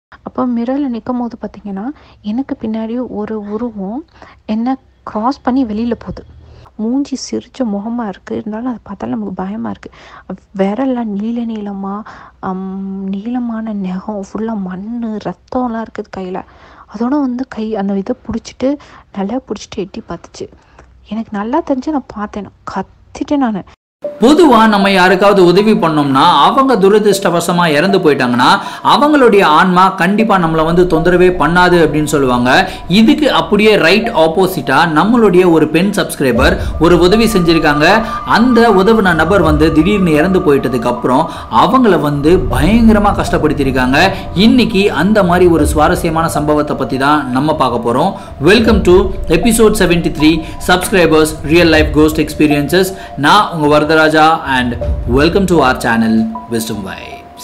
அப்போ மிரரில் நிற்கும்போது பார்த்தீங்கன்னா எனக்கு பின்னாடி ஒரு உருவம் என்ன க்ராஸ் பண்ணி வெளியில் போகுது மூஞ்சி சிரிச்ச முகமாக இருக்குது இருந்தாலும் அதை பார்த்தாலும் நமக்கு பயமாக இருக்குது விரல்லாம் நீல நீளமாக நீளமான நெகம் ஃபுல்லாக மண் ரத்தம்லாம் இருக்குது கையில் அதோட வந்து கை அந்த இதை பிடிச்சிட்டு நல்லா பிடிச்சிட்டு எட்டி பார்த்துச்சு எனக்கு நல்லா தெரிஞ்சு நான் பார்த்தேன் கத்திட்டேன் நான் பொதுவா நம்ம யாருக்காவது உதவி பண்ணோம்னா அவங்க துரதிருஷ்டவசமா இறந்து போயிட்டாங்கன்னா அவங்களுடைய ஆன்மா கண்டிப்பா நம்மளை வந்து தொந்தரவே பண்ணாது அப்படின்னு சொல்லுவாங்க இதுக்கு அப்படியே ரைட் ஆப்போசிட்டா நம்மளுடைய ஒரு பெண் சப்ஸ்கிரைபர் ஒரு உதவி செஞ்சிருக்காங்க அந்த உதவுன நபர் வந்து திடீர்னு இறந்து போயிட்டதுக்கு அப்புறம் அவங்கள வந்து பயங்கரமா கஷ்டப்படுத்தியிருக்காங்க இன்னைக்கு அந்த மாதிரி ஒரு சுவாரஸ்யமான சம்பவத்தை பத்தி தான் நம்ம பார்க்க போறோம் welcome to episode seventy three subscribers real life ghost experiences நான் உங்க Varadaraja and welcome to our channel wisdom vibes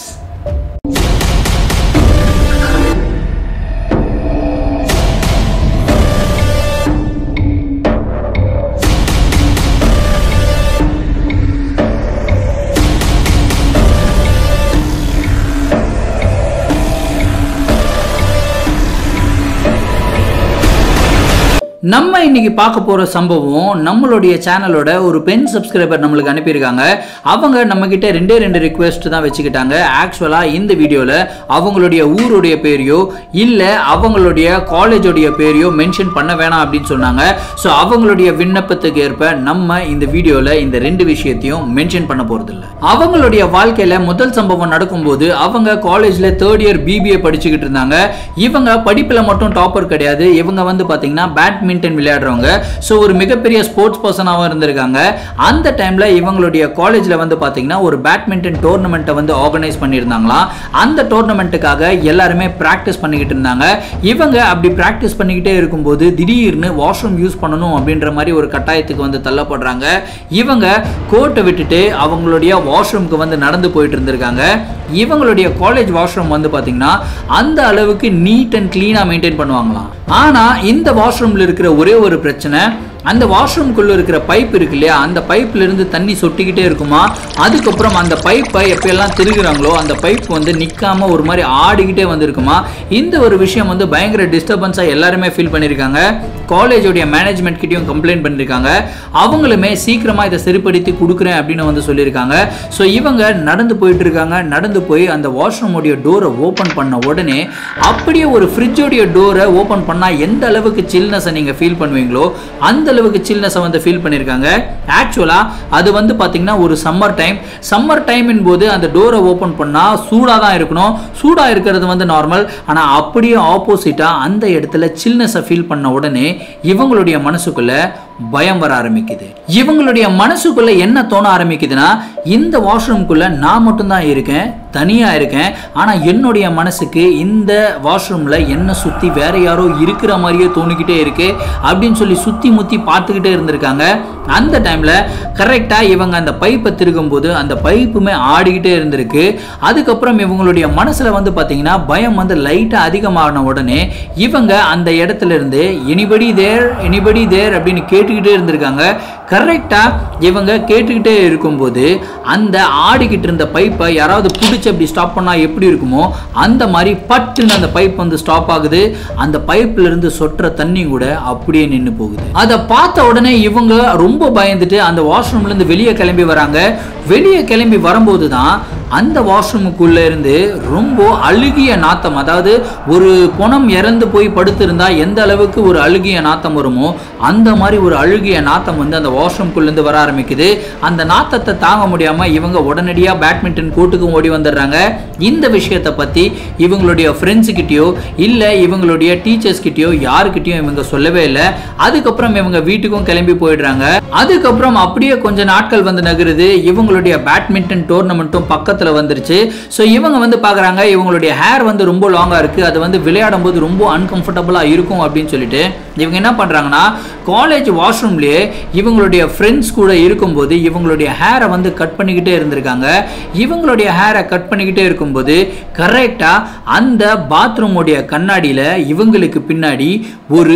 நம்ம இன்னைக்கு பார்க்க போற சம்பவம் நம்மளுடைய சேனலோட ஒரு பெண் சப்ஸ்கிரைபர் நம்மளுக்கு அனுப்பியிருக்காங்க அவங்க நம்ம கிட்ட ரெண்டே ரெண்டு ரிக்வெஸ்ட் தான் வச்சுக்கிட்டாங்க ஆக்சுவலா இந்த வீடியோல அவங்களுடைய ஊருடைய பேரையோ இல்ல அவங்களுடைய காலேஜோடைய பேரையோ மென்ஷன் பண்ண வேணாம் அப்படின்னு சொன்னாங்க ஸோ அவங்களுடைய விண்ணப்பத்துக்கு ஏற்ப நம்ம இந்த வீடியோல இந்த ரெண்டு விஷயத்தையும் மென்ஷன் பண்ண போறது இல்ல அவங்களுடைய வாழ்க்கையில முதல் சம்பவம் நடக்கும்போது அவங்க காலேஜ்ல தேர்ட் இயர் பிபிஏ படிச்சுக்கிட்டு இருந்தாங்க இவங்க படிப்புல மட்டும் டாப்பர் கிடையாது இவங்க வந்து பாத்தீங்கன்னா பேட்மிண்டன் விளையாடுறவங்க ஸோ ஒரு மிகப்பெரிய ஸ்போர்ட்ஸ் பர்சனாகவும் இருந்திருக்காங்க அந்த டைம்ல இவங்களுடைய காலேஜ்ல வந்து பாத்தீங்கன்னா ஒரு பேட்மிண்டன் டோர்னமெண்ட்டை வந்து ஆர்கனைஸ் பண்ணியிருந்தாங்களாம் அந்த டோர்னமெண்ட்டுக்காக எல்லாருமே ப்ராக்டிஸ் பண்ணிக்கிட்டு இருந்தாங்க இவங்க அப்படி ப்ராக்டிஸ் பண்ணிக்கிட்டே இருக்கும்போது திடீர்னு வாஷ்ரூம் யூஸ் பண்ணணும் அப்படின்ற மாதிரி ஒரு கட்டாயத்துக்கு வந்து தள்ளப்படுறாங்க இவங்க கோர்ட்டை விட்டுட்டு அவங்களுடைய வாஷ்ரூம்க்கு வந்து நடந்து போயிட்டு இருந்திருக்காங்க இவங்களுடைய காலேஜ் வாஷ்ரூம் வந்து பாத்தீங்கன்னா அந்த அளவுக்கு நீட் அண்ட் க்ளீனாக மெயின்டைன் பண்ணுவாங்களாம் ஆனால் இந்த வாஷ்ரூமில் இருக்கிற ஒரே ஒரு பிரச்சனை அந்த வாஷ்ரூம்குள்ளே இருக்கிற பைப் இருக்கு இல்லையா அந்த பைப்ல இருந்து தண்ணி சொட்டிக்கிட்டே இருக்குமா அதுக்கப்புறம் அந்த பைப்பை எப்பயெல்லாம் திருகுறாங்களோ அந்த பைப் வந்து நிற்காம ஒரு மாதிரி ஆடிக்கிட்டே வந்திருக்குமா இந்த ஒரு விஷயம் வந்து பயங்கர டிஸ்டர்பன்ஸாக எல்லாருமே ஃபீல் பண்ணியிருக்காங்க காலேஜோடைய மேனேஜ்மெண்ட் கிட்டயும் கம்ப்ளைண்ட் பண்ணியிருக்காங்க அவங்களுமே சீக்கிரமாக இதை சரிப்படுத்தி கொடுக்குறேன் அப்படின்னு வந்து சொல்லியிருக்காங்க ஸோ இவங்க நடந்து போயிட்டு இருக்காங்க நடந்து போய் அந்த வாஷ்ரூமோடைய டோரை ஓப்பன் பண்ண உடனே அப்படியே ஒரு ஃப்ரிட்ஜோடைய டோரை ஓப்பன் பண்ணால் எந்த அளவுக்கு சில்னஸை நீங்கள் ஃபீல் பண்ணுவீங்களோ அந்த அளவுக்கு சில்னஸை வந்து ஃபீல் பண்ணியிருக்காங்க ஆக்சுவலாக அது வந்து பார்த்தீங்கன்னா ஒரு சம்மர் டைம் சம்மர் டைமின் போது அந்த டோரை ஓப்பன் பண்ணால் சூடாக தான் இருக்கணும் சூடாக இருக்கிறது வந்து நார்மல் ஆனால் அப்படியே ஆப்போசிட்டாக அந்த இடத்துல சில்னஸை ஃபீல் பண்ண உடனே இவங்களுடைய மனசுக்குள்ள பயம் வர ஆரம்பிக்குது இவங்களுடைய மனசுக்குள்ள என்ன தோண ஆரம்பிக்குதுன்னா இந்த வாஷ்ரூம்குள்ள நான் மட்டும்தான் இருக்கேன் தனியா இருக்கேன் ஆனா என்னுடைய மனசுக்கு இந்த வாஷ்ரூம்ல என்ன சுத்தி வேற யாரோ இருக்கிற மாதிரியே தோணிக்கிட்டே இருக்கு அப்படின்னு சொல்லி சுத்தி முத்தி பார்த்துக்கிட்டே இருந்திருக்காங்க அந்த டைம்ல கரெக்டா இவங்க அந்த பைப்பை திருகும் போது அந்த பைப்புமே ஆடிக்கிட்டே இருந்திருக்கு அதுக்கப்புறம் இவங்களுடைய மனசுல வந்து பாத்தீங்கன்னா பயம் வந்து லைட்டா அதிகமான உடனே இவங்க அந்த இடத்துல இருந்து எனிபடி தேர் எனிபடி தேர் அப்படின்னு கேட்டுக்கிட்டே இருந்திருக்காங்க கரெக்டா இவங்க கேட்டுக்கிட்டே இருக்கும்போது அந்த ஆடிக்கிட்டு இருந்த பைப்பை யாராவது பிடிச்சி அப்படி ஸ்டாப் பண்ணா எப்படி இருக்குமோ அந்த மாதிரி பட்டுன்னு அந்த பைப் வந்து ஸ்டாப் ஆகுது அந்த பைப்ல இருந்து சொட்டுற தண்ணி கூட அப்படியே நின்று போகுது அதை பார்த்த உடனே இவங்க ரொம்ப பயந்துட்டு அந்த வாஷ்ரூம்ல இருந்து வெளியே கிளம்பி வராங்க வெளியே கிளம்பி வரும்போது தான் அந்த வாஷ்ரூமுக்குள்ள இருந்து ரொம்ப அழுகிய நாத்தம் அதாவது ஒரு பொணம் இறந்து போய் படுத்திருந்தா எந்த அளவுக்கு ஒரு அழுகிய நாத்தம் வருமோ அந்த மாதிரி ஒரு அழுகிய நாத்தம் வந்து அந்த வாஷ்ரூம்குள்ள இருந்து வர ஆரம்பிக்குது அந்த நாத்தத்தை தாங்க முடியாம இவங்க உடனடியா பேட்மிண்டன் கோர்ட்டுக்கும் ஓடி வந்துடுறாங்க இந்த விஷயத்தை பத்தி இவங்களுடைய ஃப்ரெண்ட்ஸ் கிட்டயோ இல்ல இவங்களுடைய டீச்சர்ஸ் கிட்டயோ யாருக்கிட்டயும் இவங்க சொல்லவே இல்லை அதுக்கப்புறம் இவங்க வீட்டுக்கும் கிளம்பி போயிடுறாங்க அதுக்கப்புறம் அப்படியே கொஞ்ச நாட்கள் வந்து நகருது இவங்களுடைய பேட்மிண்டன் டோர்னமெண்ட்டும் பக்கத்துல வந்துருச்சு ஸோ இவங்க வந்து பாக்குறாங்க இவங்களுடைய ஹேர் வந்து ரொம்ப லாங்கா இருக்கு அது வந்து விளையாடும் போது ரொம்ப அன்கம்ஃபர்டபுளா இருக்கும் அப்படின்னு சொல்லிட்டு இவங்க என்ன பண்றாங்கன்னா காலேஜ் வாஷ்ரூம்லயே இவங்களுடைய ஃப்ரெண்ட்ஸ் கூட இருக்கும்போது இவங்களுடைய ஹேரை வந்து கட் பண்ணிக்கிட்டே இருந்திருக்காங்க இவங்களுடைய ஹேரை கட் பண்ணிக்கிட்டே இருக்கும்போது கரெக்டா அந்த பாத்ரூமுடைய கண்ணாடியில இவங்களுக்கு பின்னாடி ஒரு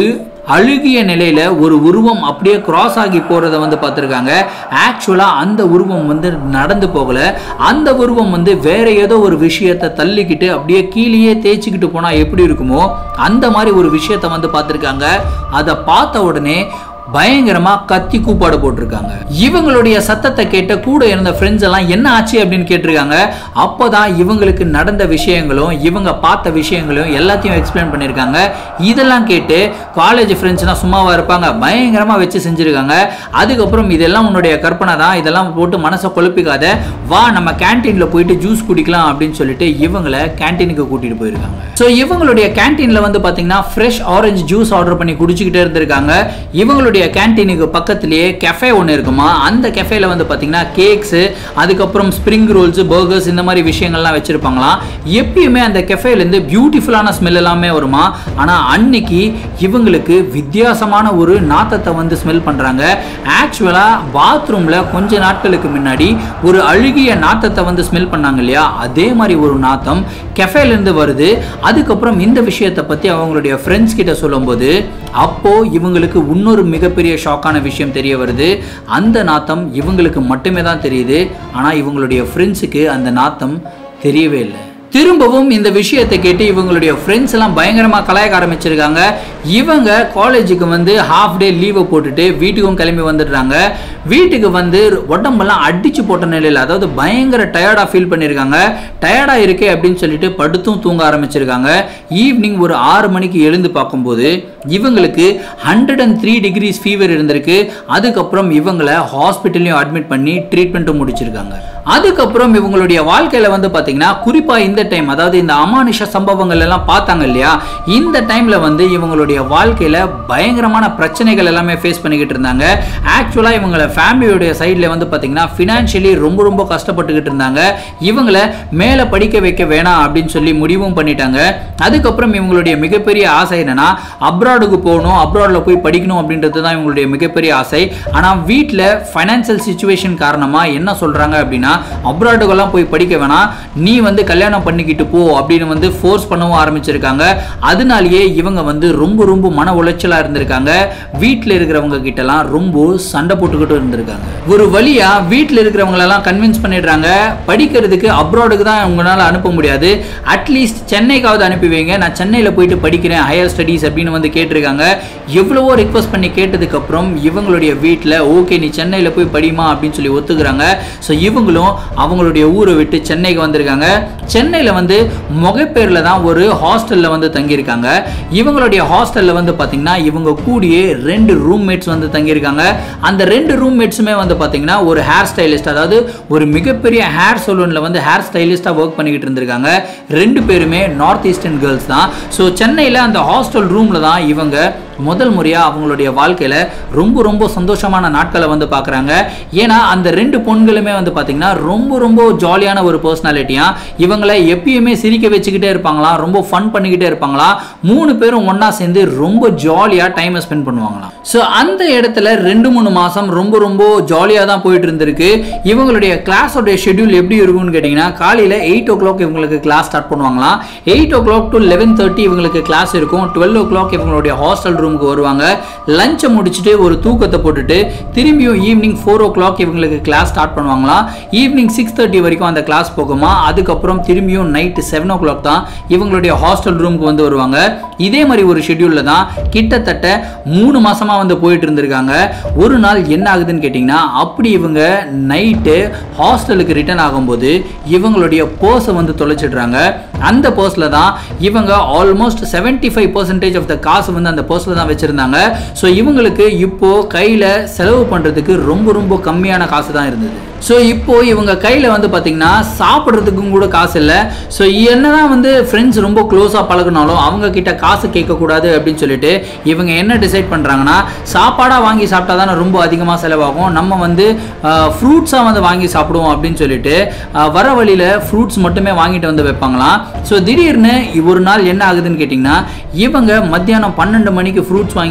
அழுகிய நிலையில ஒரு உருவம் அப்படியே கிராஸ் ஆகி போறத வந்து பார்த்துருக்காங்க ஆக்சுவலா அந்த உருவம் வந்து நடந்து போகல அந்த உருவம் வந்து வேற ஏதோ ஒரு விஷயத்தை தள்ளிக்கிட்டு அப்படியே கீழேயே தேய்ச்சிக்கிட்டு போனா எப்படி இருக்குமோ அந்த மாதிரி ஒரு விஷயத்தை வந்து பார்த்துருக்காங்க அதை பார்த்த உடனே பயங்கரமா கத்தி கூப்பாடு போட்டிருக்காங்க இவங்களுடைய சத்தத்தை கேட்ட கூட இருந்த ஃப்ரெண்ட்ஸ் எல்லாம் என்ன ஆச்சு அப்படின்னு கேட்டிருக்காங்க அப்போதான் இவங்களுக்கு நடந்த விஷயங்களும் இவங்க பார்த்த விஷயங்களும் எல்லாத்தையும் எக்ஸ்பிளைன் பண்ணியிருக்காங்க இதெல்லாம் கேட்டு காலேஜ் ஃப்ரெண்ட்ஸ்லாம் சும்மாவா இருப்பாங்க பயங்கரமா வச்சு செஞ்சிருக்காங்க அதுக்கப்புறம் இதெல்லாம் உன்னுடைய கற்பனை தான் இதெல்லாம் போட்டு மனசை குழப்பிக்காத வா நம்ம கேன்டீன்ல போயிட்டு ஜூஸ் குடிக்கலாம் அப்படின்னு சொல்லிட்டு இவங்களை கேன்டீனுக்கு கூட்டிட்டு போயிருக்காங்க ஸோ இவங்களுடைய கேன்டீன்ல வந்து பாத்தீங்கன்னா ஃப்ரெஷ் ஆரஞ்சு ஜூஸ் ஆர்டர் பண்ணி குடிச்சுக்கிட்டே இருந்திருக்காங்க இவங்களுடைய கேன்டீனுக்கு பக்கத்துலேயே கெஃபே ஒன்று இருக்குமா அந்த கெஃபேல வந்து பார்த்தீங்கன்னா கேக்ஸு அதுக்கப்புறம் ஸ்ப்ரிங் ரோல்ஸ் பர்கர்ஸ் இந்த மாதிரி விஷயங்கள்லாம் வச்சுருப்பாங்களாம் எப்பயுமே அந்த கெஃபேலேருந்து பியூட்டிஃபுல்லான ஸ்மெல் எல்லாமே வருமா ஆனால் அன்னைக்கு இவங்களுக்கு வித்தியாசமான ஒரு நாத்தத்தை வந்து ஸ்மெல் பண்ணுறாங்க ஆக்சுவலாக பாத்ரூமில் கொஞ்ச நாட்களுக்கு முன்னாடி ஒரு அழுகிய நாத்தத்தை வந்து ஸ்மெல் பண்ணாங்க இல்லையா அதே மாதிரி ஒரு நாத்தம் கெஃபேலேருந்து வருது அதுக்கப்புறம் இந்த விஷயத்தை பற்றி அவங்களுடைய ஃப்ரெண்ட்ஸ் கிட்ட சொல்லும்போது அப்போ இவங்களுக்கு இன்னொரு மிகப்பெரிய ஷாக்கான விஷயம் தெரிய வருது அந்த நாத்தம் இவங்களுக்கு மட்டுமே தான் தெரியுது ஆனால் இவங்களுடைய ஃப்ரெண்ட்ஸுக்கு அந்த நாத்தம் தெரியவே இல்லை திரும்பவும் இந்த விஷயத்தை கேட்டு இவங்களுடைய ஃப்ரெண்ட்ஸ் எல்லாம் பயங்கரமாக கலாய்க்க ஆரம்பிச்சிருக்காங்க இவங்க காலேஜுக்கு வந்து ஹாஃப் டே லீவை போட்டுட்டு வீட்டுக்கும் கிளம்பி வந்துடுறாங்க வீட்டுக்கு வந்து உடம்பெல்லாம் அடிச்சு போட்ட நிலையில் அதாவது பயங்கர டயர்டாக ஃபீல் பண்ணியிருக்காங்க டயர்டாக இருக்கே அப்படின்னு சொல்லிட்டு படுத்தும் தூங்க ஆரம்பிச்சிருக்காங்க ஈவினிங் ஒரு ஆறு மணிக்கு எழுந்து பார்க்கும்போது இவங்களுக்கு hundred and three degrees fever இருந்திருக்கு அதுக்கப்புறம் இவங்களை ஹாஸ்பிட்டல்லையும் அட்மிட் பண்ணி ட்ரீட்மெண்ட்டும் முடிச்சிருக்காங்க அதுக்கப்புறம் இவங்களுடைய வாழ்க்கையில் வந்து பார்த்தீங்கன்னா குறிப்பாக இந்த டைம் அதாவது இந்த அமானுஷ சம்பவங்கள் எல்லாம் பார்த்தாங்க இல்லையா இந்த டைமில் வந்து இவங்களுடைய வாழ்க்கையில் பயங்கரமான பிரச்சனைகள் எல்லாமே ஃபேஸ் பண்ணிக்கிட்டு இருந்தாங்க ஆக்சுவலாக இவங்களை ஃபேமிலியோடைய சைடில் வந்து பார்த்தீங்கன்னா ஃபினான்ஷியலி ரொம்ப ரொம்ப கஷ்டப்பட்டுக்கிட்டு இருந்தாங்க இவங்களை மேலே படிக்க வைக்க வேணாம் அப்படின்னு சொல்லி முடிவும் பண்ணிட்டாங்க அதுக்கப்புறம் இவங்களுடைய மிகப்பெரிய ஆசை என்னன்னா அப்ராடுக்கு போகணும் அப்ராடில் போய் படிக்கணும் அப்படின்றது தான் இவங்களுடைய மிகப்பெரிய ஆசை ஆனால் வீட்டில் ஃபைனான்சியல் சுச்சுவேஷன் காரணமாக என்ன சொல்கிறாங்க அப்படின்னா அப்ராடுக்கெல்லாம் போய் படிக்க வேணாம் நீ வந்து கல்யாணம் பண்ணிக்கிட்டு போ அப்படின்னு வந்து ஃபோர்ஸ் பண்ணவும் ஆரம்பிச்சிருக்காங்க அதனாலேயே இவங்க வந்து ரொம்ப ரொம்ப மன உளைச்சலாக இருந்திருக்காங்க வீட்டில் இருக்கிறவங்க கிட்டலாம் ரொம்ப சண்டை போட்டுக்கிட்டு இருந்திருக்காங்க ஒரு வழியா வீட்டில் இருக்கிறவங்களெல்லாம் கன்வின்ஸ் பண்ணிடுறாங்க படிக்கிறதுக்கு அப்ராடுக்கு தான் உங்களால் அனுப்ப முடியாது அட்லீஸ்ட் சென்னைக்காவது அனுப்பி வைங்க நான் சென்னையில் போயிட்டு படிக்கிறேன் ஹையர் ஸ்டடீஸ் அப்படின்னு வந்து கேட்டிருக்காங்க எவ்வளவோ ரிக்வஸ்ட் பண்ணி கேட்டதுக்கப்புறம் இவங்களுடைய வீட்டில் ஓகே நீ சென்னையில் போய் படிமா அப்படின்னு சொல்லி ஒத்துக்கிறாங்க ஸோ இவங்களும் அவங்களுடைய ஊரை விட்டு சென்னைக்கு வந்திருக்காங்க சென்னையில் வந்து முகப்பேரில் தான் ஒரு ஹாஸ்டலில் வந்து தங்கியிருக்காங்க இவங்களுடைய ஹாஸ்டலில் வந்து பார்த்தீங்கன்னா இவங்க கூடியே ரெண்டு ரூம்மேட்ஸ் வந்து தங்கியிருக்காங்க அந்த ரெண்டு ரூம்மேட்ஸுமே வந்து பார்த்தீங்கன்னா ஒரு ஹேர் ஸ்டைலிஸ்ட் அதாவது ஒரு மிகப்பெரிய ஹேர் சலூனில் வந்து ஹேர் ஸ்டைலிஸ்ட்டாக ஒர்க் பண்ணிக்கிட்டு இருந்திருக்காங்க ரெண்டு பேருமே நார்த் ஈஸ்டர்ன் கேர்ள்ஸ் தான் ஸோ சென்னையில் அந்த ஹாஸ்டல் ரூமில் தான் இவங்க முதல் முறையாக அவங்களுடைய வாழ்க்கையில் ரொம்ப ரொம்ப சந்தோஷமான நாட்களை வந்து பார்க்குறாங்க ஏன்னா அந்த ரெண்டு பொண்களுமே வந்து பார்த்திங்கன்னா ரொம்ப ரொம்ப ஜாலியான ஒரு பர்சனாலிட்டியாக இவங்களை எப்பயுமே சிரிக்க வச்சுக்கிட்டே இருப்பாங்களாம் ரொம்ப ஃபன் பண்ணிக்கிட்டே இருப்பாங்களாம் மூணு பேரும் ஒன்றா சேர்ந்து ரொம்ப ஜாலியாக டைமை ஸ்பெண்ட் பண்ணுவாங்களாம் ஸோ அந்த இடத்துல ரெண்டு மூணு மாதம் ரொம்ப ரொம்ப ஜாலியாக தான் போயிட்டு இருந்திருக்கு இவங்களுடைய கிளாஸோடைய ஷெட்யூல் எப்படி இருக்கும்னு கேட்டிங்கன்னா காலையில் எயிட் ஓ கிளாக் இவங்களுக்கு கிளாஸ் ஸ்டார்ட் பண்ணுவாங்களாம் eight o'clock to eleven thirty இவங்களுக்கு கிளாஸ் இருக்கும் டுவெல் ஓ கிளாக் இவங்களுடைய ஹாஸ்டல் ரூமுக்கு வருவாங்க லஞ்சை முடிச்சுட்டு ஒரு தூக்கத்தை போட்டுட்டு திரும்பியும் ஈவினிங் ஃபோர் ஓ கிளாக் இவங்களுக்கு கிளாஸ் ஸ்டார்ட் பண்ணுவாங்களாம் ஈவினிங் சிக்ஸ் தேர்ட்டி வரைக்கும் அந்த கிளாஸ் போகுமா அதுக்கப்புறம் திரும்பியும் நைட்டு செவன் ஓ கிளாக் தான் இவங்களுடைய ஹாஸ்டல் ரூமுக்கு வந்து வருவாங்க இதே மாதிரி ஒரு ஷெட்யூலில் தான் கிட்டத்தட்ட மூணு மாசமா வந்து போயிட்டு இருந்திருக்காங்க ஒரு நாள் என்ன ஆகுதுன்னு கேட்டிங்கன்னா அப்படி இவங்க நைட்டு ஹாஸ்டலுக்கு ரிட்டர்ன் ஆகும்போது இவங்களுடைய பர்ஸை வந்து தொலைச்சிடுறாங்க அந்த பர்ஸில் தான் இவங்க almost seventy five percentage of the காசு வந்து அந்த பர்ஸில் தான் வச்சுருந்தாங்க ஸோ இவங்களுக்கு இப்போ கையில் செலவு பண்ணுறதுக்கு ரொம்ப ரொம்ப கம்மியான காசு தான் இருந்தது ஸோ இப்போ இவங்க கையில் வந்து பார்த்தீங்கன்னா சாப்பிட்றதுக்கும் கூட காசு இல்லை ஸோ என்னதான் வந்து ஃப்ரெண்ட்ஸ் ரொம்ப க்ளோஸாக பழகினாலும் அவங்க கிட்ட காசு கேட்கக்கூடாது அப்படின்னு சொல்லிட்டு இவங்க என்ன டிசைட் பண்ணுறாங்கன்னா சாப்பாடாக வாங்கி சாப்பிட்டா தானே ரொம்ப அதிகமாக செலவாகும் நம்ம வந்து ஃப்ரூட்ஸாக வந்து வாங்கி சாப்பிடுவோம் அப்படின்னு சொல்லிட்டு ஆஹ், வர வழியில் ஃப்ரூட்ஸ் மட்டுமே வாங்கிட்டு வந்து வைப்பாங்களாம் ஸோ திடீர்னு ஒரு நாள் என்ன ஆகுதுன்னு கேட்டிங்கன்னா இவங்க மத்தியானம் பன்னெண்டு மணிக்கு ஃப்ரூட்ஸ் வாங்கிட்டு வந்து வச்சிருக்காங்க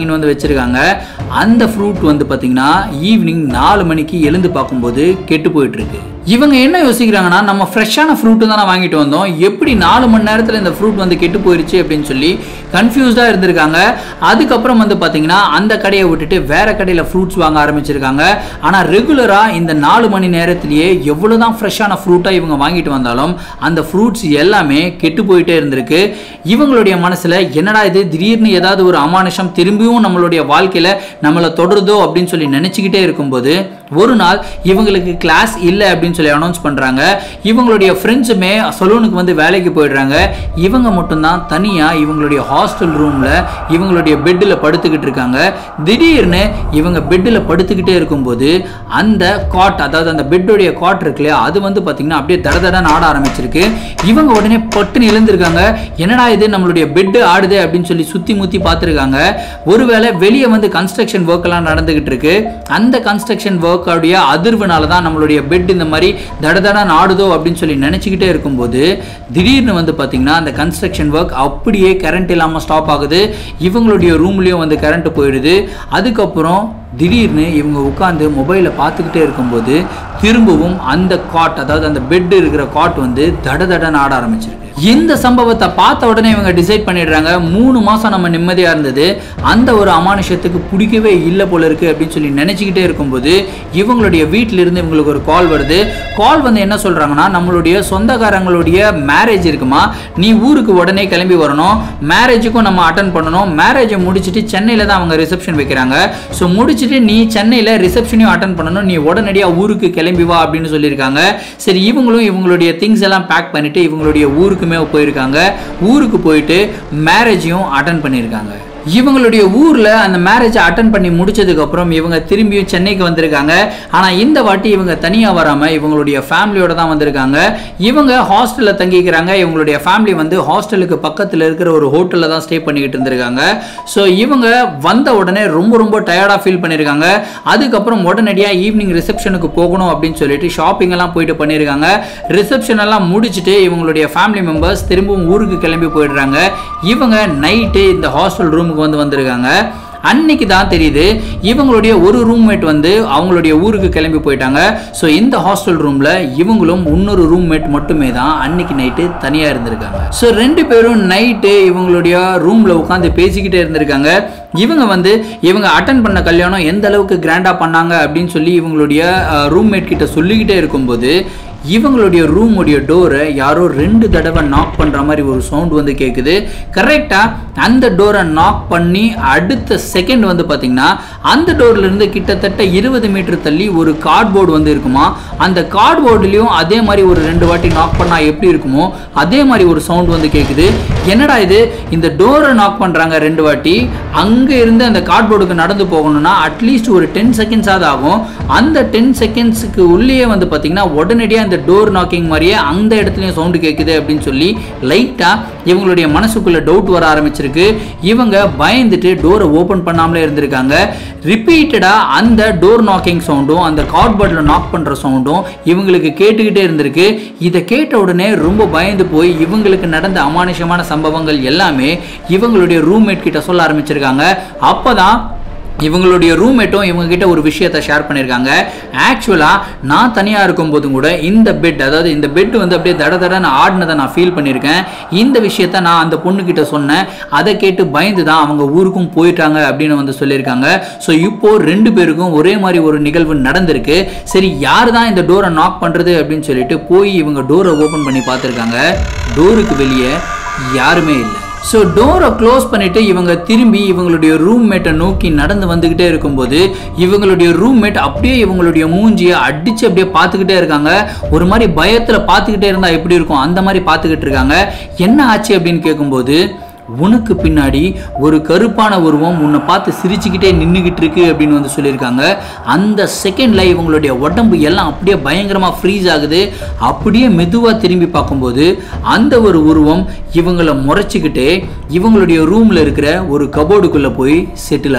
வச்சிருக்காங்க அந்த ஃப்ரூட் வந்து பார்த்தீங்கன்னா ஈவினிங் நாலு மணிக்கு எழுந்து பார்க்கும்போது கெட்டு போயிட்டு இருக்கு இவங்க என்ன யோசிக்கிறாங்கன்னா நம்ம ஃப்ரெஷ்ஷான ஃப்ரூட்டு தானே வாங்கிட்டு வந்தோம் எப்படி நாலு மணி நேரத்தில் இந்த ஃப்ரூட் வந்து கெட்டு போயிருச்சு அப்படின்னு சொல்லி கன்ஃபியூஸ்டாக இருந்திருக்காங்க அதுக்கப்புறம் வந்து பார்த்தீங்கன்னா அந்த கடையை விட்டுட்டு வேற கடையில் ஃப்ரூட்ஸ் வாங்க ஆரம்பிச்சிருக்காங்க ஆனால் ரெகுலராக இந்த நாலு மணி நேரத்திலேயே எவ்வளோ தான் ஃப்ரெஷ்ஷான ஃப்ரூட்டாக இவங்க வாங்கிட்டு வந்தாலும் அந்த ஃப்ரூட்ஸ் எல்லாமே கெட்டு போயிட்டே இருந்திருக்கு இவங்களுடைய மனசில் என்னடா இது திடீர்னு ஏதாவது ஒரு அமானுஷம் திரும்பியும் நம்மளுடைய வாழ்க்கையில் நம்மளை தொடருதோ அப்படின்னு சொல்லி நினச்சிக்கிட்டே இருக்கும்போது ஒரு நாள் இவங்களுக்கு கிளாஸ் இல்லை அப்படின்னு சொல்லி அனௌன்ஸ் பண்ணுறாங்க இவங்களுடைய ஃப்ரெண்ட்ஸுமே சலூனுக்கு வந்து வேலைக்கு போயிடுறாங்க இவங்க மட்டும்தான் தனியாக இவங்களுடைய ஹாஸ்டல் ரூமில் இவங்களுடைய பெட்டில் படுத்துக்கிட்டு இருக்காங்க திடீர்னு இவங்க பெட்டில் படுத்துக்கிட்டே இருக்கும்போது அந்த காட் அதாவது அந்த பெட்டுடைய காட் இருக்கு இல்லையா அது வந்து பார்த்தீங்கன்னா அப்படியே தட தடன்னு ஆட ஆரம்பிச்சிருக்கு இவங்க உடனே பட்டுன்னு எழுந்திருக்காங்க என்னடா இது நம்மளுடைய பெட்டு ஆடுது அப்படின்னு சொல்லி சுற்றி முற்றி பார்த்துருக்காங்க ஒருவேளை வெளியே வந்து கன்ஸ்ட்ரக்ஷன் ஒர்க் எல்லாம் நடந்துகிட்டு இருக்கு அந்த கன்ஸ்ட்ரக்ஷன் ஒர்க்கோடைய அதிர்வுனால தான் நம்மளுடைய பெட் இந்த மாதிரி தடதடான்னு ஆடுதோ அப்படின்னு சொல்லி நினச்சிக்கிட்டே இருக்கும்போது திடீர்னு வந்து பார்த்தீங்கன்னா அந்த கன்ஸ்ட்ரக்ஷன் ஒர்க் அப்படியே கரண்ட் இல்லாமல் ஸ்டாப் ஆகுது இவங்களுடைய ரூம்லேயும் வந்து கரண்ட் போயிடுது அதுக்கப்புறம் திடீர்னு இவங்க உட்காந்து மொபைலை பார்த்துக்கிட்டே இருக்கும்போது திரும்பவும் அந்த காட் அதாவது அந்த பெட் இருக்கிற காட் வந்து தட தடன்னு ஆட ஆரம்பிச்சிருக்கு இந்த சம்பவத்தை பார்த்த உடனே இவங்க டிசைட் பண்ணிடுறாங்க மூணு மாதம் நம்ம நிம்மதியாக இருந்தது அந்த ஒரு அமானுஷத்துக்கு பிடிக்கவே இல்லை போல இருக்கு அப்படின்னு சொல்லி நினச்சிக்கிட்டே இருக்கும்போது இவங்களுடைய வீட்டிலிருந்து இவங்களுக்கு ஒரு கால் வருது கால் வந்து என்ன சொல்கிறாங்கன்னா நம்மளுடைய சொந்தக்காரங்களுடைய மேரேஜ் இருக்குமா நீ ஊருக்கு உடனே கிளம்பி வரணும் மேரேஜுக்கும் நம்ம அட்டன் பண்ணணும் மேரேஜை முடிச்சுட்டு சென்னையில் தான் அவங்க ரிசப்ஷன் வைக்கிறாங்க ஸோ முடிச்சுட்டு நீ சென்னையில் ரிசப்ஷனையும் அட்டன் பண்ணணும் நீ உடனடியாக ஊருக்கு கிளம்பி வா அப்படின்னு சொல்லியிருக்காங்க சரி இவங்களும் இவங்களுடைய திங்ஸ் எல்லாம் பேக் பண்ணிட்டு இவங்களுடைய ஊருக்குமே போயிருக்காங்க ஊருக்கு போயிட்டு மேரேஜையும் அட்டன் பண்ணியிருக்காங்க இவங்களுடைய ஊரில் அந்த மேரேஜை அட்டன் பண்ணி முடிச்சதுக்கப்புறம் இவங்க திரும்பியும் சென்னைக்கு வந்திருக்காங்க ஆனால் இந்த வாட்டி இவங்க தனியாக வராமல் இவங்களுடைய ஃபேமிலியோட தான் வந்திருக்காங்க இவங்க ஹாஸ்டலில் தங்கிக்கிறாங்க இவங்களுடைய ஃபேமிலி வந்து ஹாஸ்டலுக்கு பக்கத்தில் இருக்கிற ஒரு ஹோட்டலில் தான் ஸ்டே பண்ணிக்கிட்டு இருந்திருக்காங்க ஸோ இவங்க வந்த உடனே ரொம்ப ரொம்ப டயர்டாக ஃபீல் பண்ணியிருக்காங்க அதுக்கப்புறம் உடனடியாக ஈவினிங் ரிசப்ஷனுக்கு போகணும் அப்படின்னு சொல்லிட்டு ஷாப்பிங் எல்லாம் போயிட்டு பண்ணியிருக்காங்க ரிசப்ஷன் எல்லாம் முடிச்சுட்டு இவங்களுடைய ஃபேமிலி மெம்பர்ஸ் திரும்பவும் ஊருக்கு கிளம்பி போயிடுறாங்க இவங்க நைட்டு இந்த ஹாஸ்டல் ரூமுக்கு வந்து வந்திருக்காங்க அன்னைக்கு தான் தெரியுது இவங்களுடைய ஒரு ரூம்மேட் வந்து அவங்களுடைய ஊருக்கு கிளம்பி போயிட்டாங்க ஸோ இந்த ஹாஸ்டல் ரூமில் இவங்களும் இன்னொரு ரூம்மேட் மட்டுமே தான் அன்னைக்கு நைட்டு தனியாக இருந்திருக்காங்க ஸோ ரெண்டு பேரும் நைட்டு இவங்களுடைய ரூமில் உட்காந்து பேசிக்கிட்டே இருந்திருக்காங்க இவங்க வந்து இவங்க அட்டன் பண்ண கல்யாணம் எந்த அளவுக்கு கிராண்டாக பண்ணாங்க அப்படின்னு சொல்லி இவங்களுடைய ரூம்மேட் கிட்ட சொல்லிக்கிட்டே இருக்கும்போது இவங்களுடைய ரூமுடைய டோரை யாரோ ரெண்டு தடவை நாக் பண்ணுற மாதிரி ஒரு சவுண்ட் வந்து கேட்குது கரெக்டாக அந்த டோரை நாக் பண்ணி அடுத்த செகண்ட் வந்து பார்த்தீங்கன்னா அந்த டோர்லேருந்து கிட்டத்தட்ட இருபது மீட்டர் தள்ளி ஒரு கார்ட்போர்டு வந்து இருக்குமா அந்த கார்ட்போர்டுலேயும் அதே மாதிரி ஒரு ரெண்டு வாட்டி நாக் பண்ணால் எப்படி இருக்குமோ அதே மாதிரி ஒரு சவுண்ட் வந்து கேட்குது என்னடா இது இந்த டோரை நாக் பண்ணுறாங்க ரெண்டு வாட்டி அங்கே இருந்து அந்த கார்ட்போர்டுக்கு நடந்து போகணும்னா அட்லீஸ்ட் ஒரு டென் செகண்ட்ஸாவது ஆகும் அந்த டென் செகண்ட்ஸுக்கு உள்ளேயே வந்து பார்த்தீங்கன்னா உடனடியாக இந்த டோர் நாக்கிங் மாதிரியே அந்த இடத்துலையும் சவுண்டு கேட்குது அப்படின்னு சொல்லி லைட்டாக இவங்களுடைய மனசுக்குள்ள டவுட் வர ஆரம்பிச்சிருக்கு இவங்க பயந்துட்டு டோரை ஓப்பன் பண்ணாமலே இருந்திருக்காங்க ரிப்பீட்டடாக அந்த டோர் நாக்கிங் சவுண்டும் அந்த கார்ட்போர்டில் நாக் பண்ணுற சவுண்டும் இவங்களுக்கு கேட்டுக்கிட்டே இருந்திருக்கு இதை கேட்ட உடனே ரொம்ப பயந்து போய் இவங்களுக்கு நடந்த அமானுஷமான சம்பவங்கள் எல்லாமே இவங்களுடைய ரூம்மேட் கிட்ட சொல்ல ஆரம்பிச்சிருக்காங்க அப்பதான் இவங்களுடைய ரூம்மேட்டும் இவங்க கிட்ட ஒரு விஷயத்தை ஷேர் பண்ணியிருக்காங்க ஆக்சுவலாக நான் தனியாக இருக்கும்போதும் கூட இந்த பெட் அதாவது இந்த பெட் வந்து அப்படியே தட தடன்னு ஆடினதை நான் ஃபீல் பண்ணியிருக்கேன் இந்த விஷயத்த நான் அந்த பொண்ணுக்கிட்ட சொன்னேன் அதை கேட்டு பயந்து தான் அவங்க ஊருக்கும் போயிட்டாங்க அப்படின்னு வந்து சொல்லியிருக்காங்க ஸோ இப்போ ரெண்டு பேருக்கும் ஒரே மாதிரி ஒரு நிகழ்வு நடந்திருக்கு சரி யார் தான் இந்த டோரை நாக் பண்ணுறது அப்படின்னு சொல்லிட்டு போய் இவங்க டோரை ஓப்பன் பண்ணி பார்த்துருக்காங்க டோருக்கு வெளியே யாருமே இல்லை ஸோ டோரை க்ளோஸ் பண்ணிட்டு இவங்க திரும்பி இவங்களுடைய ரூம்மேட்டை நோக்கி நடந்து வந்துக்கிட்டே இருக்கும்போது இவங்களுடைய ரூம்மேட் அப்படியே இவங்களுடைய மூஞ்சியை அடிச்சு அப்படியே பார்த்துக்கிட்டே இருக்காங்க ஒரு மாதிரி பயத்தில் பார்த்துக்கிட்டே இருந்தால் எப்படி இருக்கும் அந்த மாதிரி பார்த்துக்கிட்டு இருக்காங்க என்ன ஆச்சு அப்படின்னு கேட்கும்போது உனக்கு பின்னாடி ஒரு கருப்பான உருவம் உன்னை பார்த்து சிரிச்சுக்கிட்டே நின்றுக்கிட்டு இருக்கு அப்படின்னு வந்து சொல்லியிருக்காங்க அந்த செகண்ட்ல இவங்களுடைய உடம்பு எல்லாம் அப்படியே பயங்கரமாக ஃப்ரீஸ் ஆகுது அப்படியே மெதுவாக திரும்பி பார்க்கும்போது அந்த ஒரு உருவம் இவங்களை முறைச்சிக்கிட்டே இவங்களுடைய ரூமில் இருக்கிற ஒரு கபோர்டுக்குள்ளே போய் செட்டில் ஆகுது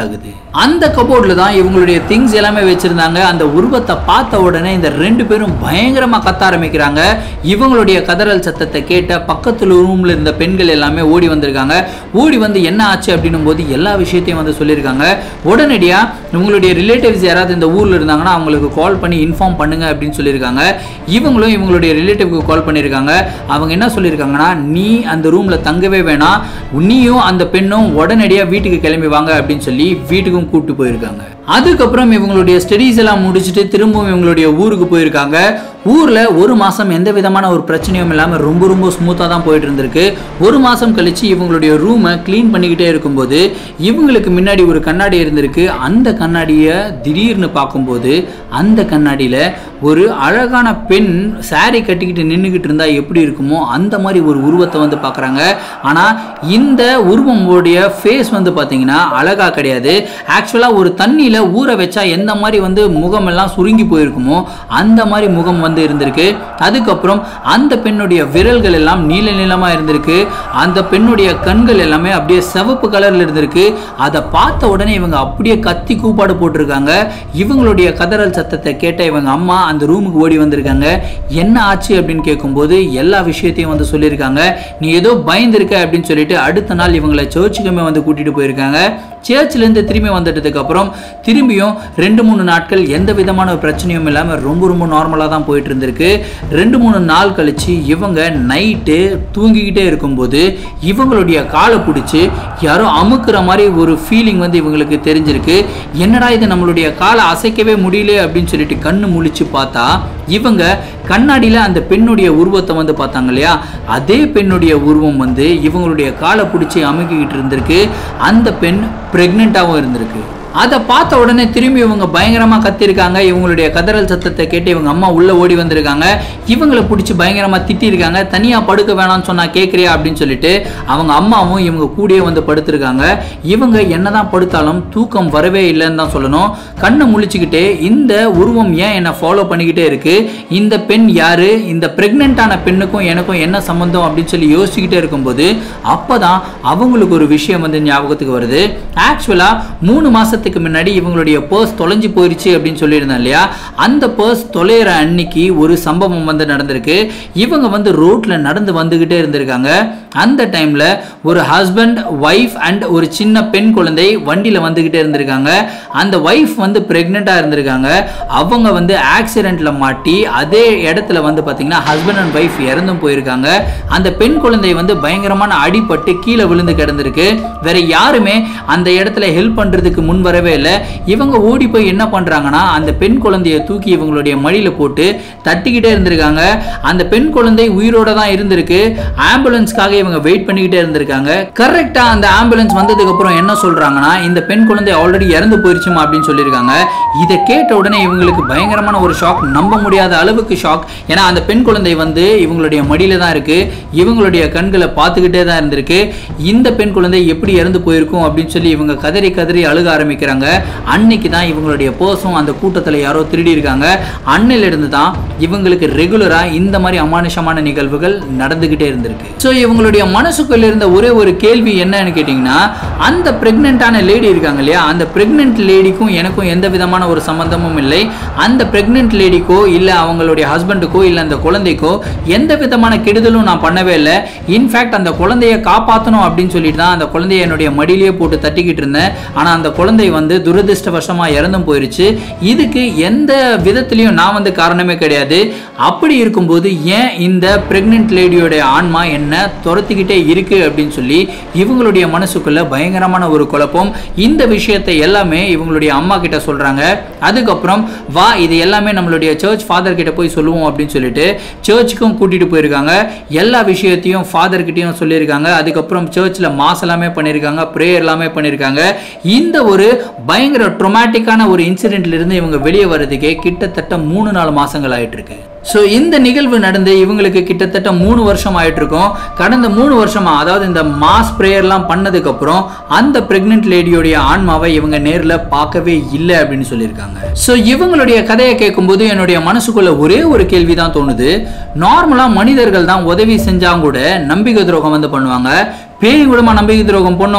அந்த கபோர்டில் தான் இவங்களுடைய திங்ஸ் எல்லாமே வச்சுருந்தாங்க அந்த உருவத்தை பார்த்த உடனே இந்த ரெண்டு பேரும் பயங்கரமாக கத்த ஆரம்பிக்கிறாங்க இவங்களுடைய கதறல் சத்தத்தை கேட்ட பக்கத்தில் ரூமில் இருந்த பெண்கள் எல்லாமே ஓடி வந்திருக்காங்க ஓடி வந்து என்ன ஆச்சு அப்படின்னும் போது எல்லா விஷயத்தையும் வந்து சொல்லியிருக்காங்க உடனடியாக இவங்களுடைய ரிலேட்டிவ்ஸ் யாராவது இந்த ஊரில் இருந்தாங்கன்னா அவங்களுக்கு கால் பண்ணி இன்ஃபார்ம் பண்ணுங்க அப்படின்னு சொல்லியிருக்காங்க இவங்களும் இவங்களுடைய ரிலேட்டிவ்க்கு கால் பண்ணியிருக்காங்க அவங்க என்ன சொல்லியிருக்காங்கன்னா நீ அந்த ரூமில் தங்கவே வேணாம் நீயும் அந்த பெண்ணும் உடனடியாக வீட்டுக்கு கிளம்பி வாங்க அப்படின்னு சொல்லி வீட்டுக்கும் கூப்பிட்டு போயிருக்காங்க அதுக்கப்புறம் இவங்களுடைய ஸ்டடீஸ் எல்லாம் முடிச்சுட்டு திரும்பவும் இவங்களுடைய ஊருக்கு போயிருக்காங்க ஊரில் ஒரு மாதம் எந்த விதமான ஒரு பிரச்சனையும் இல்லாமல் ரொம்ப ரொம்ப ஸ்மூத்தாக தான் போயிட்டு இருந்திருக்கு ஒரு மாதம் கழிச்சு இவங்களுடைய ரூமை க்ளீன் பண்ணிக்கிட்டே இருக்கும்போது இவங்களுக்கு முன்னாடி ஒரு கண்ணாடி இருந்திருக்கு அந்த கண்ணாடியை திடீர்னு பார்க்கும்போது அந்த கண்ணாடியில் ஒரு அழகான பெண் saree கட்டிக்கிட்டு நின்றுக்கிட்டு இருந்தால் எப்படி இருக்குமோ அந்த மாதிரி ஒரு உருவத்தை வந்து பார்க்குறாங்க ஆனால் இந்த உருவமுடைய ஃபேஸ் வந்து பார்த்தீங்கன்னா அழகாக கிடையாது ஆக்சுவலாக ஒரு தண்ணியில் ஊற வச்சா எந்த மாதிரி வந்து முகமெல்லாம் சுருங்கி போயிருக்குமோ அந்த மாதிரி முகம் வந்து இருந்திருக்கு அதுக்கப்புறம் அந்த பெண்ணுடைய விரல்கள் எல்லாம் நீல நீளமாக இருந்திருக்கு அந்த பெண்ணுடைய கண்கள் எல்லாமே அப்படியே சிவப்பு கலரில் இருந்திருக்கு அதை பார்த்த உடனே இவங்க அப்படியே கத்தி கூப்பாடு போட்டிருக்காங்க இவங்களுடைய கதறல் சத்தத்தை கேட்ட இவங்க அம்மா அந்த ரூமுக்கு ஓடி வந்திருக்காங்க என்ன ஆச்சு அப்படின்னு கேட்கும்போது எல்லா விஷயத்தையும் வந்து சொல்லியிருக்காங்க நீ ஏதோ பயந்துருக்க அப்படின்னு சொல்லிட்டு அடுத்த நாள் இவங்களை சர்ச்சுக்குமே வந்து கூட்டிட்டு போயிருக்காங்க சர்ச்சிலேருந்து திரும்பி வந்துட்டதுக்கு அப்புறம் திரும்பியும் ரெண்டு மூணு நாட்கள் எந்த விதமான ஒரு பிரச்சனையும் இல்லாமல் ரொம்ப ரொம்ப நார்மலாக தான் போயிட்டு இருந்திருக்கு ரெண்டு மூணு நாள் கழிச்சு இவங்க நைட்டு தூங்கிக்கிட்டே இருக்கும்போது இவங்களுடைய காலை பிடிச்சி யாரோ அமுக்குற மாதிரி ஒரு ஃபீலிங் வந்து இவங்களுக்கு தெரிஞ்சிருக்கு என்னடா இது நம்மளுடைய காலை அசைக்கவே முடியல அப்படின்னு சொல்லிட்டு கண்ணு முழிச்சு பார்த்தா இவங்க கண்ணாடியில் அந்த பெண்ணுடைய உருவத்தை வந்து பார்த்தாங்க இல்லையா அதே பெண்ணுடைய உருவம் வந்து இவங்களுடைய காலை பிடிச்சி அமுக்கிக்கிட்டு இருந்திருக்கு அந்த பெண் ப்ரெக்னெண்ட்டாகவும் இருந்திருக்கு அதை பார்த்த உடனே திரும்பி இவங்க பயங்கரமாக கத்திருக்காங்க இவங்களுடைய கதறல் சத்தத்தை கேட்டு இவங்க அம்மா உள்ளே ஓடி வந்திருக்காங்க இவங்களை பிடிச்சி பயங்கரமாக திட்டிருக்காங்க தனியாக படுக்க வேணாம்னு சொன்னா கேட்குறியா அப்படின்னு சொல்லிட்டு அவங்க அம்மாவும் இவங்க கூடயே வந்து படுத்திருக்காங்க இவங்க என்னதான் படுத்தாலும் தூக்கம் வரவே இல்லைன்னு தான் சொல்லணும் கண்ணை முழிச்சுக்கிட்டே இந்த உருவம் ஏன் என்னை ஃபாலோ பண்ணிக்கிட்டே இருக்கு இந்த பெண் யாரு இந்த பிரெக்னென்ட்டான பெண்ணுக்கும் எனக்கும் என்ன சம்பந்தம் அப்படின்னு சொல்லி யோசிச்சுக்கிட்டே இருக்கும்போது அப்பதான் அவங்களுக்கு ஒரு விஷயம் வந்து ஞாபகத்துக்கு வருது ஆக்சுவலா மூணு மாசத்துக்கு முன்னாடி இவங்களுடைய பர்ஸ் தொலைஞ்சு போயிருச்சு அப்படின்னு சொல்லியிருந்தேன் இல்லையா அந்த பர்ஸ் தொலைகிற அன்னைக்கு ஒரு சம்பவம் வந்து நடந்திருக்கு இவங்க வந்து ரோட்ல நடந்து வந்துகிட்டே இருந்திருக்காங்க அந்த டைம்ல ஒரு ஹஸ்பண்ட் ஒய்ஃப் அண்ட் ஒரு சின்ன பெண் குழந்தை வண்டியில வந்துகிட்டே இருந்திருக்காங்க அந்த ஒய்ஃப் வந்து பிரெக்னெண்டா இருந்திருக்காங்க அவங்க வந்து ஆக்சிடென்ட்ல மாட்டி அதே இடத்துல வந்து பாத்தீங்கன்னா ஹஸ்பண்ட் அண்ட் ஒய்ஃப் இறந்தும் போயிருக்காங்க அந்த பெண் குழந்தை வந்து பயங்கரமான அடிபட்டு கீழே விழுந்து கிடந்திருக்கு வேற யாருமே அந்த இடத்துல ஹெல்ப் பண்றதுக்கு முன் வரவே இல்லை இவங்க ஓடி போய் என்ன பண்றாங்கன்னா அந்த பெண் குழந்தைய தூக்கி இவங்களுடைய மடியில போட்டு தட்டிக்கிட்டே இருந்திருக்காங்க அந்த பெண் குழந்தை உயிரோட தான் இருந்திருக்கு ஆம்புலன்ஸ்க்காக இவங்க வெயிட் பண்ணிக்கிட்டே இருந்திருக்காங்க கரெக்டா அந்த ஆம்புலன்ஸ் வந்ததுக்கு அப்புறம் என்ன சொல்றாங்கன்னா இந்த பெண் குழந்தை ஆல்ரெடி இறந்து போயிருச்சுமா அப்படின்னு சொல்லியிருக்காங்க இதை கேட்ட உடனே இவங்களுக்கு பயங்கரமான ஒரு ஷாக் நம்ப முடியாத அளவுக்கு ஷாக் ஏன்னா அந்த பெண் குழந்தை வந்து இவங்களுடைய மடியில தான் இருக்கு இவங்களுடைய கண்களை பார்த்துக்கிட்டே தான் இருந்திருக்கு இந்த பெண் குழந்தை எப்படி இறந்து போயிருக்கும் அப்படின்னு சொல்லி இவங்க கதறி கதறி அழுக ஆரம்பிக்கிறாங்க அன்னைக்கு தான் இவங்களுடைய பர்ஸும் அந்த கூட்டத்தில் யாரோ திருடி இருக்காங்க அன்னையில இருந்து தான் இவங்களுக்கு ரெகுலரா இந்த மாதிரி அமானுஷமான நிகழ்வுகள் நடந்துகிட்டே இருந்திருக்கு ஸோ இவங்களுடைய மனசுக்குள்ள இருந்த ஒரே ஒரு கேள்வி என்னன்னு கேட்டிங்கன்னா அந்த பிரெக்னென்ட்டான லேடி இருக்காங்க இல்லையா அந்த பிரெக்னென்ட் லேடிக்கும் எனக்கும் எந்த விதமான ஒரு சம்பந்தமும் இல்லை அந்த பிரெக்னென்ட் லேடிக்கோ இல்லை அவங்களுடைய ஹஸ்பண்டுக்கோ இல்லை அந்த குழந்தைக்கோ எந்த விதமான கெடுதலும் நான் பண்ணவே இல்லை இன்ஃபேக்ட் அந்த குழந்தைய காப்பாற்றணும் அப்படின்னு சொல்லிட்டு தான் அந்த குழந்தைய என்னுடைய மடியிலேயே போட்டு தட்டிக்கிட்டு இருந்தேன் ஆனால் அந்த குழந்தை வந்து துரதிருஷ்டவசமாக இறந்தும் போயிருச்சு இதுக்கு எந்த விதத்துலையும் நான் வந்து காரணமே கிடையாது அப்படி இருக்கும்போது ஏன் இந்த பிரெக்னென்ட் லேடியோடைய ஆன்மா என்ன துரத்திக்கிட்டே இருக்கு அப்படின்னு சொல்லி இவங்களுடைய மனசுக்குள்ள பயங்கரமான ஒரு குழப்பம் இந்த விஷயத்தை எல்லாமே இவங்களுடைய அம்மா கிட்ட சொல்றாங்க அதுக்கப்புறம் வா இது எல்லாமே நம்மளுடைய சர்ச் ஃபாதர் கிட்ட போய் சொல்லுவோம் அப்படின்னு சொல்லிட்டு சர்ச்சுக்கும் கூட்டிட்டு போயிருக்காங்க எல்லா விஷயத்தையும் ஃபாதர் கிட்டயும் சொல்லியிருக்காங்க அதுக்கப்புறம் சர்ச்சில் மாஸ் எல்லாமே பண்ணியிருக்காங்க ப்ரேயர் எல்லாமே பண்ணியிருக்காங்க இந்த ஒரு பயங்கர ட்ரொமேட்டிக்கான ஒரு இன்சிடென்ட்ல இருந்து இவங்க வெளியே வர்றதுக்கே கிட்டத்தட்ட மூணு நாலு மாசங்கள் ஆயிட்டு இருக்கு ஸோ இந்த நிகழ்வு நடந்து இவங்களுக்கு கிட்டத்தட்ட மூணு வருஷம் ஆயிட்டு இருக்கும் கடந்த மூணு வருஷமா அதாவது இந்த மாஸ் ப்ரேயர்லாம் பண்ணதுக்கு அப்புறம் அந்த பிரெக்னென்ட் லேடியோடைய ஆன்மாவை இவங்க நேரில் பார்க்கவே இல்லை அப்படின்னு சொல்லியிருக்காங்க ஸோ இவங்களுடைய கதையை கேட்கும்போது என்னுடைய மனசுக்குள்ள ஒரே ஒரு கேள்வி தான் தோணுது நார்மலாக மனிதர்கள் தான் உதவி செஞ்சாங்க கூட நம்பிக்கை துரோகம் வந்து பண்ணுவாங்க பேய் கூடமா நம்பிக்கை துரோகம் பண்ணும்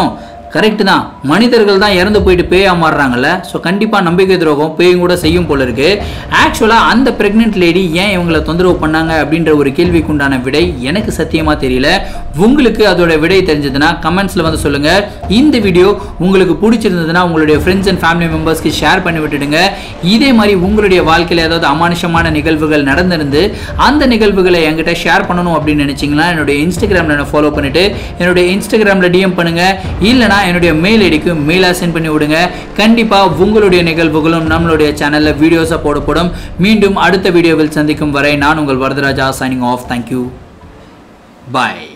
கரெக்ட் தான் மனிதர்கள் தான் இறந்து போயிட்டு பேயா மாறுறாங்கல்ல ஸோ கண்டிப்பாக நம்பிக்கை துரோகம் பேயும் கூட செய்யும் போல இருக்கு ஆக்சுவலாக அந்த பிரெக்னென்ட் லேடி ஏன் இவங்களை தொந்தரவு பண்ணாங்க அப்படின்ற ஒரு கேள்விக்குண்டான விடை எனக்கு சத்தியமாக தெரியல உங்களுக்கு அதோட விடை தெரிஞ்சதுன்னா கமெண்ட்ஸில் வந்து சொல்லுங்க இந்த வீடியோ உங்களுக்கு பிடிச்சிருந்ததுன்னா உங்களுடைய ஃப்ரெண்ட்ஸ் அண்ட் ஃபேமிலி மெம்பர்ஸ்க்கு ஷேர் பண்ணி விட்டுடுங்க இதே மாதிரி உங்களுடைய வாழ்க்கையில் ஏதாவது அமானுஷமான நிகழ்வுகள் நடந்திருந்து அந்த நிகழ்வுகளை என்கிட்ட ஷேர் பண்ணணும் அப்படின்னு நினைச்சீங்கன்னா என்னுடைய இன்ஸ்டாகிராமில் என்ன ஃபாலோ பண்ணிட்டு என்னுடைய இன்ஸ்டாகிராமில் டிஎம் பண்ணுங்க இல்லைனா என்னுடைய மெயில் ஐடிக்கு மெயிலாக சென்ட் பண்ணி விடுங்க கண்டிப்பாக உங்களுடைய நிகழ்வுகளும் நம்மளுடைய சேனலில் வீடியோஸாக போடப்படும் மீண்டும் அடுத்த வீடியோவில் சந்திக்கும் வரை நான் உங்கள் வரதராஜா சைனிங் ஆஃப் தேங்க்யூ பாய்